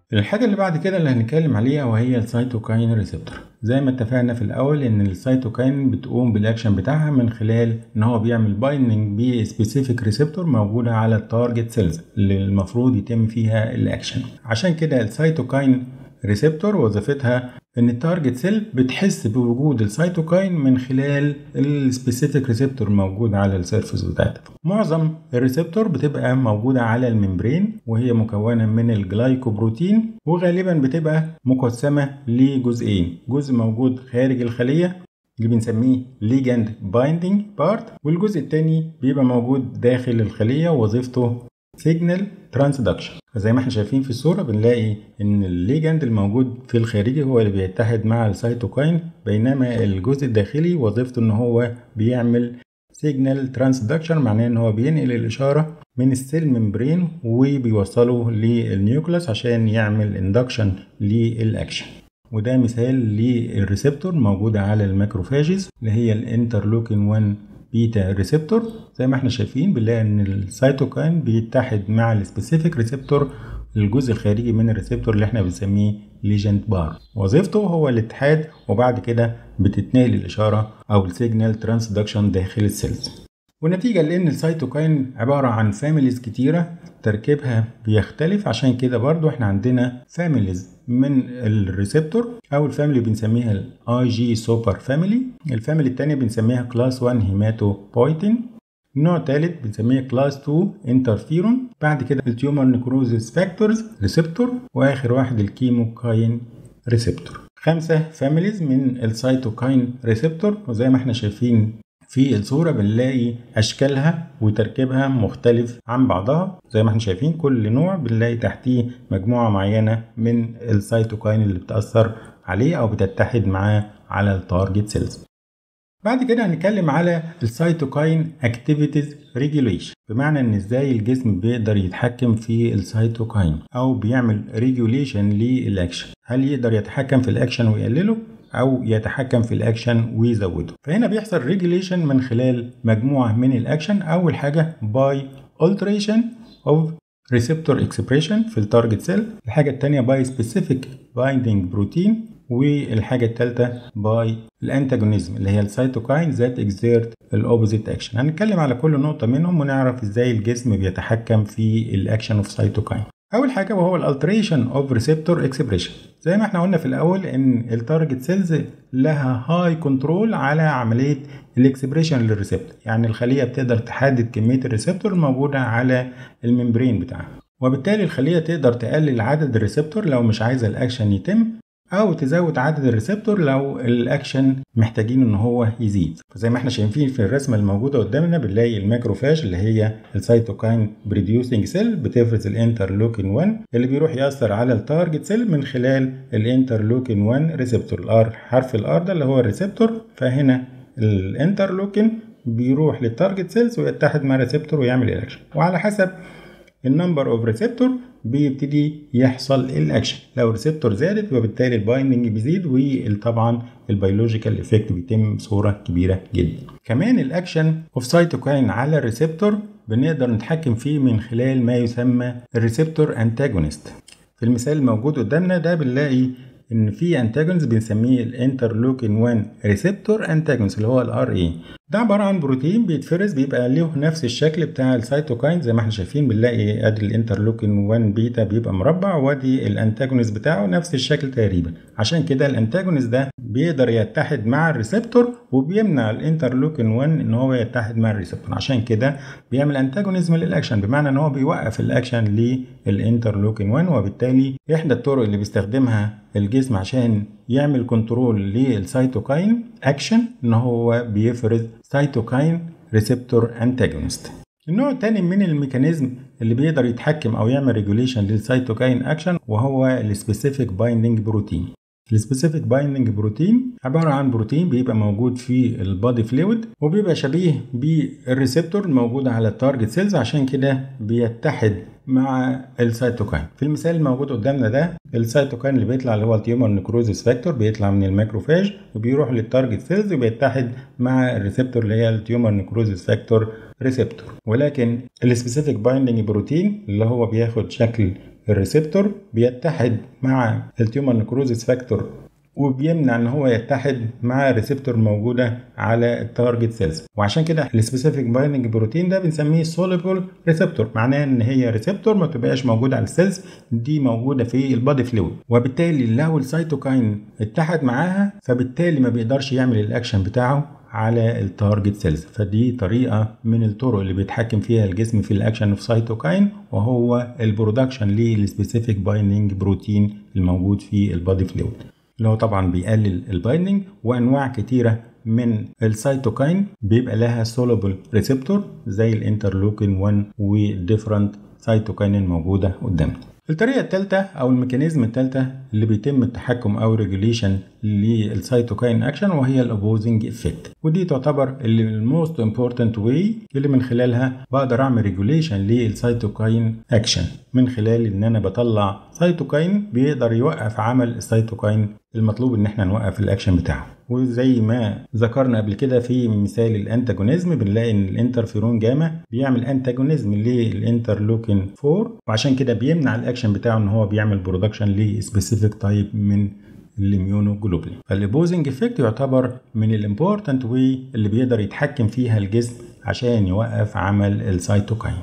الحاجة اللي بعد كده اللي هنتكلم عليها وهي السيتوكاين ريسبتور زي ما اتفقنا في الأول إن السيتوكاين بتقوم بالأكشن بتاعها من خلال إن هو بيعمل بايندنج بسبيسيفيك ريسبتور موجودة على التارجت سيلز اللي المفروض يتم فيها الأكشن عشان كده السيتوكاين ريسبتور وظيفتها ان التارجت سيل بتحس بوجود السيتوكاين من خلال السبيسيفيك ريسبتور موجود على السيرفس بتاعتها معظم الريسبتور بتبقى موجوده على الممبرين وهي مكونه من الجلايكوبروتين وغالبا بتبقى مقسمه لجزئين جزء موجود خارج الخليه اللي بنسميه ليجند بايندينج بارت والجزء الثاني بيبقى موجود داخل الخليه وظيفته سيجنال ترانسدكشن فزي ما احنا شايفين في الصورة بنلاقي ان الليجند الموجود في الخارجي هو اللي بيتحد مع السيتوكاين بينما الجزء الداخلي وظيفته ان هو بيعمل سيجنال ترانسدكشن معناه ان هو بينقل الاشارة من السيل ممبرين وبيوصله للنيوكلاس عشان يعمل اندكشن للاكشن وده مثال للريسبتور موجودة على الماكروفاجز اللي هي الانترلوكين 1 بيتا ريسبتور زي ما احنا شايفين بنلاقي ان السيتوكاين بيتحد مع السبيسيفيك ريسبتور الجزء الخارجي من الريسبتور اللي احنا بنسميه ليجند بار وظيفته هو الاتحاد وبعد كده بتتنقل الاشاره او السيجنال ترانسدكشن داخل السيلز ونتيجة لأن السيتوكاين عبارة عن فاميليز كتيرة تركيبها بيختلف عشان كده برضو احنا عندنا فاميليز من الريسبتور أول فاميلي بنسميها الاي جي سوبر فاميلي الفاميلي التانية بنسميها كلاس 1 هيماتو بويتين النوع الثالث بنسميه كلاس 2 انترفيرون بعد كده التيومر نيكروزيس فاكتورز ريسبتور واخر واحد الكيموكاين ريسبتور خمسة فاميليز من السيتوكاين ريسبتور وزي ما احنا شايفين في الصورة بنلاقي أشكالها وتركيبها مختلف عن بعضها زي ما احنا شايفين كل نوع بنلاقي تحتيه مجموعة معينة من السيتوكاين اللي بتأثر عليه أو بتتحد معاه على التارجت سيلز بعد كده هنتكلم على السيتوكاين اكتيفيتيز ريجوليشن بمعنى ان ازاي الجسم بيقدر يتحكم في السيتوكاين او بيعمل ريجوليشن للاكشن هل يقدر يتحكم في الاكشن ويقلله او يتحكم في الاكشن ويزوده فهنا بيحصل ريجوليشن من خلال مجموعه من الاكشن اول حاجه باي alteration of receptor expression في التارجت سيل الحاجه الثانيه باي specific binding بروتين والحاجه الثالثه باي الانتاجونيزم اللي هي السيتوكاين ذات اكزيرت الاوبوزيت اكشن هنتكلم على كل نقطه منهم ونعرف ازاي الجسم بيتحكم في الاكشن اوف سيتوكاين اول حاجه وهو الالتريشن اوف ريسبتور اكسبريشن زي ما احنا قلنا في الاول ان التارجت سيلز لها هاي كنترول على عمليه الاكسبريشن للريسبتور يعني الخليه بتقدر تحدد كميه الريسبتور الموجوده على الممبرين بتاعها وبالتالي الخليه تقدر تقلل عدد الريسبتور لو مش عايزه الاكشن يتم او تزود عدد الريسبتور لو الاكشن محتاجين ان هو يزيد فزي ما احنا شايفين في الرسمه الموجوده قدامنا بنلاقي الماكروفاج اللي هي السيتوكاين بريديوسنج سيل بتفرز الانترلوكين 1 اللي بيروح ياثر على التارجت سيل من خلال الانترلوكين 1 ريسبتور الار حرف الار ده اللي هو الريسبتور فهنا الانترلوكين بيروح للتارجت سيلز ويتحد مع ريسبتور ويعمل الاكشن وعلى حسب النمبر اوف ريسبتور بيبتدي يحصل الاكشن لو الريسبتور زادت وبالتالي البايندنج بيزيد وطبعا البيولوجيكال افكت بيتم بصوره كبيره جدا كمان الاكشن اوف سيتوكاين على الريسبتور بنقدر نتحكم فيه من خلال ما يسمى الريسبتور انتاجونست في المثال الموجود قدامنا ده بنلاقي ان في انتاجونز بنسميه الانترلوكين 1 ريسبتور انتاجونز اللي هو الار اي ده عباره عن بروتين بيتفرز بيبقى له نفس الشكل بتاع السيتوكاين زي ما احنا شايفين بنلاقي ادي الانترلوكين 1 بيتا بيبقى مربع وادي الانتاجونز بتاعه نفس الشكل تقريبا عشان كده الانتاجونز ده بيقدر يتحد مع الريسبتور وبيمنع الانترلوكين 1 ان هو يتحد مع الريسبتور عشان كده بيعمل انتاجونيزم للاكشن بمعنى ان هو بيوقف الاكشن للانترلوكين 1 وبالتالي احدى الطرق اللي بيستخدمها الجسم عشان يعمل كنترول للسيتوكاين اكشن ان هو بيفرز سيتوكاين ريسبتور انتاجونست النوع الثاني من الميكانيزم اللي بيقدر يتحكم او يعمل ريجوليشن للسيتوكاين اكشن وهو السبيسيفيك بايندينج بروتين السبيسيفيك بايندينج بروتين عباره عن بروتين بيبقى موجود في البادي فلويد وبيبقى شبيه بالريسبتور الموجود على التارجت سيلز عشان كده بيتحد مع السيتوكاين في المثال الموجود قدامنا ده السيتوكاين اللي بيطلع اللي هو التيومر نيكروزيس فاكتور بيطلع من الماكروفاج وبيروح للتارجت سيلز وبيتحد مع الريسبتور اللي هي التيومر نيكروزيس فاكتور ريسبتور ولكن السبيسيفيك بايندنج بروتين اللي هو بياخد شكل الريسبتور بيتحد مع التيومر نكروزس فاكتور وبيمنع ان هو يتحد مع ريسبتور موجوده على التارجت سيلز وعشان كده السبيسيفيك بايندنج بروتين ده بنسميه سوليبل ريسبتور معناه ان هي ريسبتور ما تبقاش موجوده على السيلز دي موجوده في البادي فلويد وبالتالي لو السيتوكاين اتحد معاها فبالتالي ما بيقدرش يعمل الاكشن بتاعه على التارجت سيلز فدي طريقه من الطرق اللي بيتحكم فيها الجسم في الاكشن اوف سيتوكاين وهو البرودكشن للسبيسيفيك بايندنج بروتين الموجود في البادي فلويد اللي هو طبعا بيقلل البايندنج وانواع كتيره من السيتوكاين بيبقى لها سولوبل ريسبتور زي الانترلوكين 1 والديفرنت سيتوكاين الموجوده قدامنا الطريقة الثالثة أو الميكانيزم الثالثة اللي بيتم التحكم أو ريجوليشن للسيتوكاين أكشن وهي الأوبوزنج إفكت ودي تعتبر الموست امبورتنت واي اللي من خلالها بقدر أعمل ريجوليشن للسيتوكاين أكشن من خلال إن أنا بطلع سيتوكاين بيقدر يوقف عمل السيتوكاين المطلوب إن احنا نوقف الأكشن بتاعه وزي ما ذكرنا قبل كده في مثال الانتاجونيزم بنلاقي ان الانترفيرون جاما بيعمل انتاجونيزم للانترلوكين 4 وعشان كده بيمنع الاكشن بتاعه ان هو بيعمل برودكشن لسبيسيفيك تايب من الاميونوجلوبولين فالبوزنج افكت يعتبر من الامبورتنت واي اللي بيقدر يتحكم فيها الجسم عشان يوقف عمل السيتوكاين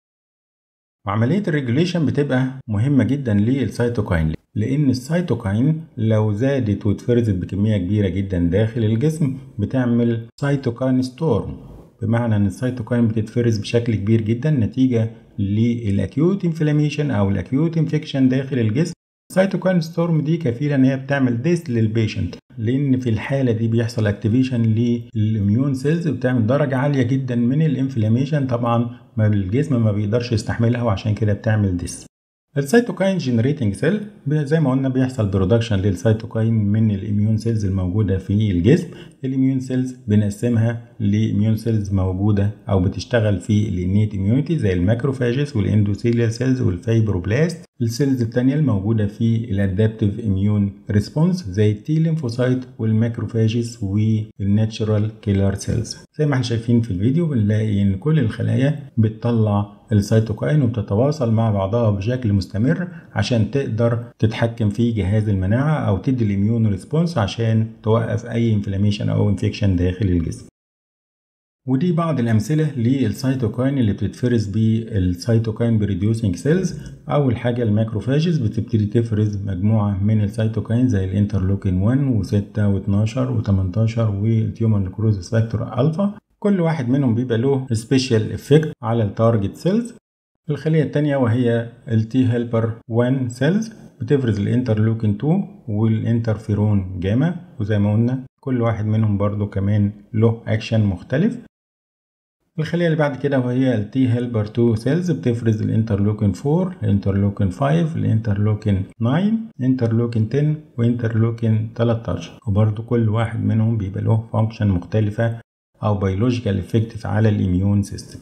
وعملية الريجوليشن بتبقى مهمة جدا للسيتوكاين لأن السيتوكاين لو زادت واتفرزت بكمية كبيرة جدا داخل الجسم بتعمل سيتوكاين ستورم بمعنى ان السيتوكاين بتتفرز بشكل كبير جدا نتيجة للاكيوت انفلاميشن او الاكيوت انفكشن داخل الجسم السيتوكاين ستورم دي كفيله ان هي بتعمل ديس للبيشنت لان في الحاله دي بيحصل اكتيفيشن للاميون سيلز بتعمل درجه عاليه جدا من الانفلاميشن طبعا ما الجسم ما بيقدرش يستحملها وعشان كده بتعمل ديس السيتوكاين جنريتنج سيل زي ما قلنا بيحصل برودكشن للسيتوكاين من الاميون سيلز الموجوده في الجسم الاميون سيلز بنقسمها لاميون سيلز موجوده او بتشتغل في الانيت اميونيتي زي الماكروفاجز والاندوثيليال سيلز والفايبروبلاست السيلز التانية الموجودة في الادابتيف اميون ريسبونس زي التي ليمفوسايت والماكروفاجز والناتشرال كيلر سيلز زي ما احنا شايفين في الفيديو بنلاقي ان كل الخلايا بتطلع السيتوكاين وبتتواصل مع بعضها بشكل مستمر عشان تقدر تتحكم في جهاز المناعة أو تدي الاميون ريسبونس عشان توقف أي انفلاميشن أو انفكشن داخل الجسم. ودي بعض الأمثلة للسيتوكاين اللي بتتفرز بالسيتوكاين بريديوسنج سيلز أول حاجة الماكروفاجز بتبتدي تفرز مجموعة من السيتوكاين زي الانترلوكين 1 و6 و12 و18 والتيومر نكروزس فاكتور ألفا كل واحد منهم بيبقى له سبيشال افكت على التارجت سيلز الخلية التانية وهي التي هيلبر 1 سيلز بتفرز الانترلوكين 2 والانترفيرون جاما وزي ما قلنا كل واحد منهم برضو كمان له اكشن مختلف الخلية اللي بعد كده وهي التي هيلبر 2 سيلز بتفرز الانترلوكين 4 الانترلوكين 5 الانترلوكين 9 انترلوكين 10 وانترلوكين 13 وبرضو كل واحد منهم بيبقى له فانكشن مختلفة او بيولوجيكال افكتيف على الاميون سيستم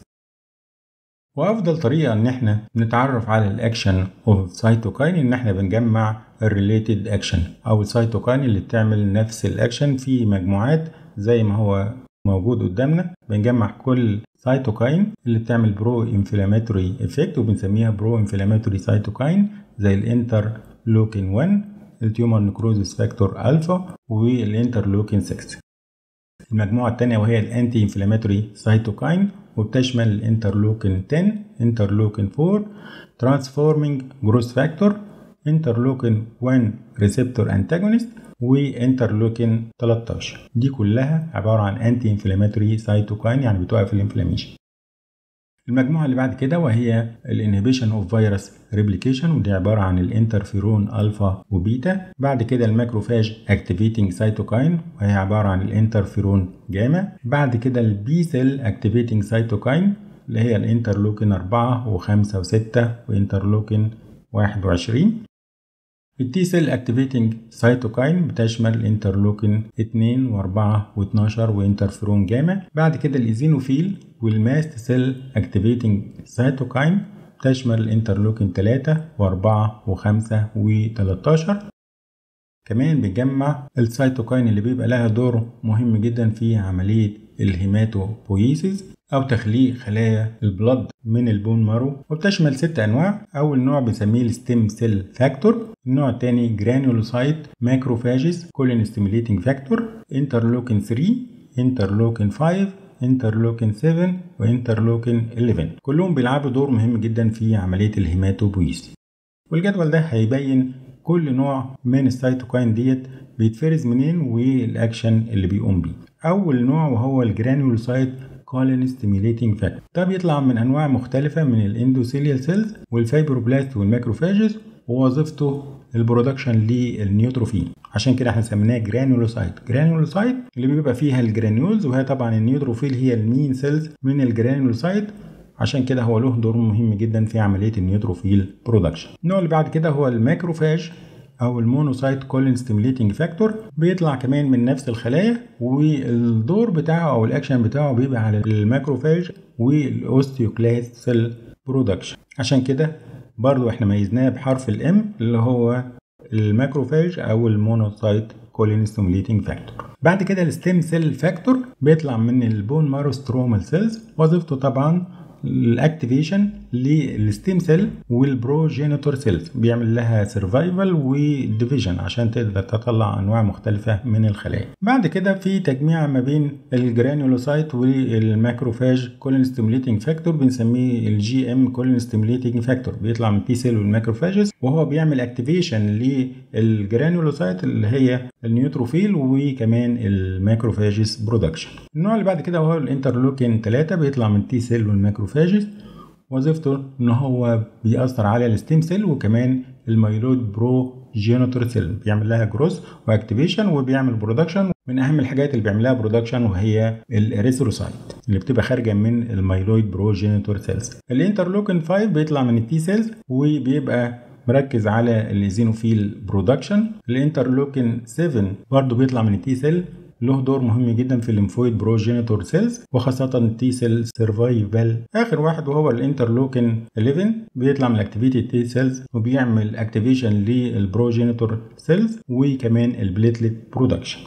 وافضل طريقه ان احنا نتعرف على الاكشن اوف سيتوكاين ان احنا بنجمع الريليتد اكشن او السيتوكاين اللي بتعمل نفس الاكشن في مجموعات زي ما هو موجود قدامنا بنجمع كل سيتوكاين اللي بتعمل برو انفلاماتوري افكت وبنسميها برو انفلاماتوري سيتوكاين زي الانترلوكين 1 التيومر نكروزس فاكتور الفا والانترلوكين 6 المجموعة الثانية وهي الانتي انفلاماتوري سيتوكاين وبتشمل الانترلوكين 10 انترلوكين 4 ترانسفورمينج جروث فاكتور انترلوكين 1 ريسبتور انتاجونست وانترلوكين 13 دي كلها عبارة عن انتي انفلاماتوري سيتوكاين يعني بتوقف الانفلاميشن المجموعة اللي بعد كده وهي الانهبيشن اوف فيروس ريبليكيشن ودي عبارة عن الانترفيرون الفا وبيتا بعد كده الماكروفاج اكتيفيتنج سيتوكاين وهي عبارة عن الانترفيرون جاما بعد كده البي سيل اكتيفيتنج سيتوكاين اللي هي الانترلوكين 4 و5 و6 وانترلوكين 21 التي سيل اكتيفيتنج سيتوكاين بتشمل الانترلوكين 2 و4 و12 وانترفيرون جاما بعد كده الايزينوفيل والماست سيل اكتيفيتنج سيتوكاين بتشمل الانترلوكين 3 و4 و5 و13 كمان بنجمع السيتوكاين اللي بيبقى لها دور مهم جدا في عملية الهيماتوبويسيس أو تخليق خلايا البلد من البون مارو وبتشمل ست أنواع أول نوع بنسميه الستيم سيل فاكتور النوع الثاني جرانيولوسايت ماكروفاجز كولين ستيميليتنج فاكتور انترلوكين 3 انترلوكين 5 انترلوكين 7 وانترلوكين 11 كلهم بيلعبوا دور مهم جدا في عملية الهيماتوبويسيس والجدول ده هيبين كل نوع من السيتوكاين ديت بيتفرز منين والاكشن اللي بيقوم بيه اول نوع وهو الجرانيولوسايت كولين ستيميليتنج فاكتور ده بيطلع من انواع مختلفه من الاندوثيليال سيلز والفايبروبلاست والماكروفاجز ووظيفته البرودكشن للنيوتروفيل عشان كده احنا سميناه جرانيولوسايت جرانيولوسايت اللي بيبقى فيها الجرانيولز وهي طبعا النيوتروفيل هي المين سيلز من الجرانيولوسايت عشان كده هو له دور مهم جدا في عمليه النيوتروفيل برودكشن النوع اللي بعد كده هو الماكروفاج او المونوسايت كولين ستيميليتنج فاكتور بيطلع كمان من نفس الخلايا والدور بتاعه او الاكشن بتاعه بيبقى على الماكروفاج والاوستيوكلاست سيل برودكشن عشان كده برضو احنا ميزناه بحرف الام اللي هو الماكروفاج او المونوسايت كولين ستيميليتنج فاكتور بعد كده الستيم سيل فاكتور بيطلع من البون مارو سترومال سيلز وظيفته طبعا الاكتيفيشن للستيم سيل والبروجينيتور سيلز بيعمل لها سرفايفل وديفيجن عشان تقدر تطلع انواع مختلفه من الخلايا بعد كده في تجميع ما بين الجرانيولوسايت والماكروفاج كولين ستيميليتنج فاكتور بنسميه الجي ام كولين ستيميليتنج فاكتور بيطلع من تي سيل والماكروفاجز وهو بيعمل اكتيفيشن للجرانيولوسايت اللي هي النيوتروفيل وكمان الماكروفاجز برودكشن النوع اللي بعد كده هو الانترلوكين 3 بيطلع من تي سيل والماكروفاجز وظيفته ان هو بيأثر على الستيم سيل وكمان الميلود برو جينوتور سيل بيعمل لها جروس واكتيفيشن وبيعمل برودكشن من اهم الحاجات اللي بيعملها برودكشن وهي الاريثروسايت اللي بتبقى خارجه من الميلويد برو جينوتور سيلز الانترلوكين 5 بيطلع من التي سيلز وبيبقى مركز على الايزينوفيل برودكشن الانترلوكين 7 برضه بيطلع من التي سيل له دور مهم جدا في الليمفويد بروجينيتور سيلز وخاصة التي سيل سرفايفل آخر واحد وهو الانترلوكين 11 بيطلع من الاكتيفيتي تي سيلز وبيعمل اكتيفيشن للبروجينيتور سيلز وكمان البليتلت برودكشن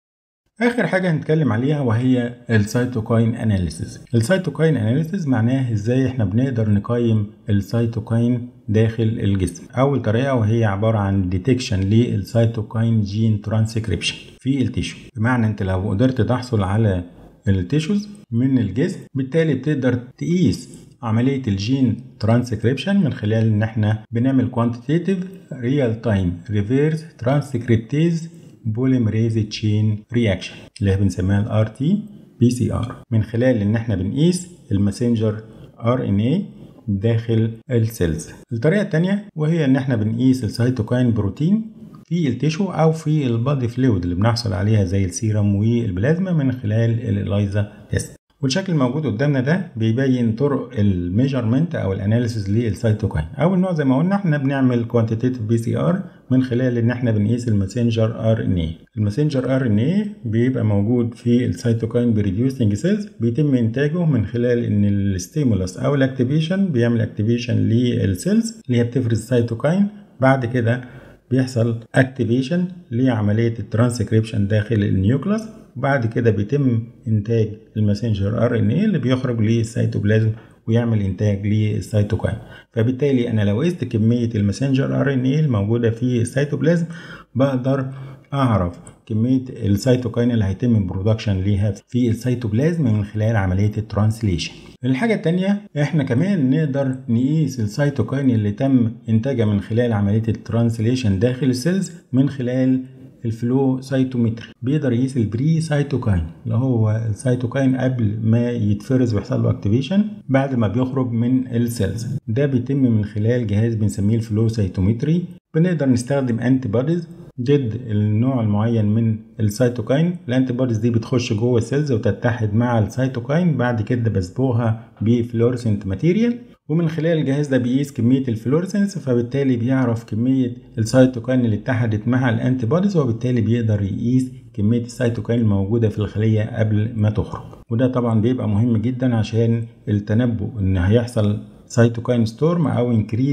اخر حاجه هنتكلم عليها وهي السيتوكاين اناليسيز السيتوكاين اناليسيز معناه ازاي احنا بنقدر نقيم السيتوكاين داخل الجسم اول طريقه وهي عباره عن ديتكشن للسيتوكاين جين ترانسكريبشن في التيشو بمعنى انت لو قدرت تحصل على التيشوز من الجسم بالتالي بتقدر تقيس عملية الجين ترانسكريبشن من خلال ان احنا بنعمل quantitative real time reverse transcriptase بوليمريز تشين رياكشن اللي هي بنسميها الار تي بي سي ار من خلال ان احنا بنقيس الماسنجر ار ان اي داخل السيلز الطريقه الثانيه وهي ان احنا بنقيس السيتوكاين بروتين في التيشو او في البادي فلويد اللي بنحصل عليها زي السيرم والبلازما من خلال الاليزا تيست والشكل الموجود قدامنا ده بيبين طرق الميجرمنت او الاناليسيس للسيتوكاين اول نوع زي ما قلنا احنا بنعمل كوانتيتيف بي سي ار من خلال ان احنا بنقيس الماسنجر ار ان اي الماسنجر ار ان اي بيبقى موجود في السيتوكاين بريديوسنج سيلز بيتم انتاجه من خلال ان الستيمولس او الاكتيفيشن بيعمل اكتيفيشن للسيلز اللي هي بتفرز سيتوكاين بعد كده بيحصل اكتيفيشن لعمليه الترانسكريبشن داخل النيوكلاس بعد كده بيتم انتاج الماسنجر ار ان اي اللي بيخرج للسيتوبلازم ويعمل انتاج للسيتوكاين فبالتالي انا لو قست كميه الماسنجر ار ان اي الموجوده في السيتوبلازم بقدر اعرف كميه السيتوكاين اللي هيتم برودكشن ليها في السيتوبلازم من خلال عمليه الترانسليشن الحاجة التانية احنا كمان نقدر نقيس السيتوكاين اللي تم انتاجها من خلال عملية الترانسليشن داخل السيلز من خلال الفلو سايتومتري بيقدر يقيس البري سايتوكاين اللي هو السيتوكاين قبل ما يتفرز ويحصل له اكتيفيشن بعد ما بيخرج من السيلز ده بيتم من خلال جهاز بنسميه الفلو سايتومتري بنقدر نستخدم انتي بوديز ضد النوع المعين من السيتوكاين الانتي بوديز دي بتخش جوه السيلز وتتحد مع السيتوكاين بعد كده بسبوها بفلورسنت ماتيريال ومن خلال الجهاز ده بيقيس كمية الفلورسنس فبالتالي بيعرف كمية السيتوكاين اللي اتحدت مع الانتي بوديز وبالتالي بيقدر يقيس كمية السيتوكاين الموجودة في الخلية قبل ما تخرج وده طبعا بيبقى مهم جدا عشان التنبؤ ان هيحصل سيتوكاين ستورم او انكريز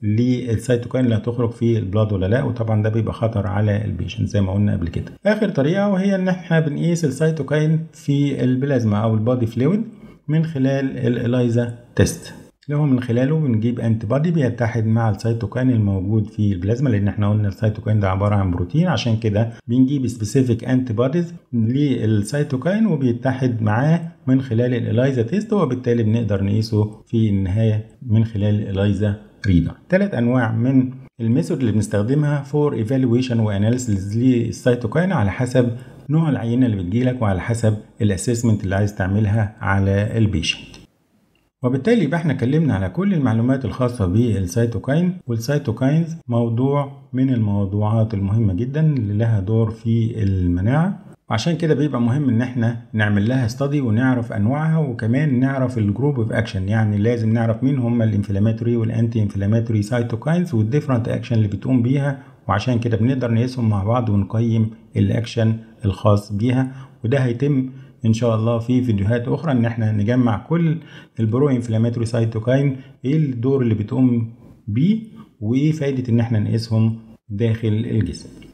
للسيتوكاين اللي هتخرج في البلاد ولا لا وطبعا ده بيبقى خطر على البيشنت زي ما قلنا قبل كده اخر طريقه وهي ان احنا بنقيس السيتوكاين في البلازما او البادي فلويد من خلال الاليزا تيست اللي هو من خلاله بنجيب انتي بادي بيتحد مع السيتوكاين الموجود في البلازما لان احنا قلنا السيتوكاين ده عباره عن بروتين عشان كده بنجيب سبيسيفيك انتي بوديز للسيتوكاين وبيتحد معاه من خلال الاليزا تيست وبالتالي بنقدر نقيسه في النهايه من خلال الاليزا ريدر ثلاث انواع من الميثود اللي بنستخدمها فور ايفالويشن واناليسيس للسيتوكاين على حسب نوع العينه اللي بتجيلك وعلى حسب الاسسمنت اللي عايز تعملها على البيشنت وبالتالي يبقى احنا اتكلمنا على كل المعلومات الخاصة بالسيتوكاين والسيتوكاينز موضوع من الموضوعات المهمة جدا اللي لها دور في المناعة وعشان كده بيبقى مهم ان احنا نعمل لها استادي ونعرف انواعها وكمان نعرف الجروب اوف اكشن يعني لازم نعرف مين هم الانفلاماتوري والانتي انفلاماتوري سيتوكاينز والديفرنت اكشن اللي بتقوم بيها وعشان كده بنقدر نقيسهم مع بعض ونقيم الاكشن الخاص بيها وده هيتم ان شاء الله في فيديوهات اخرى ان احنا نجمع كل البرو انفلاماتوري سايتوكاين ايه الدور اللي بتقوم بيه وايه فايده ان احنا نقيسهم داخل الجسم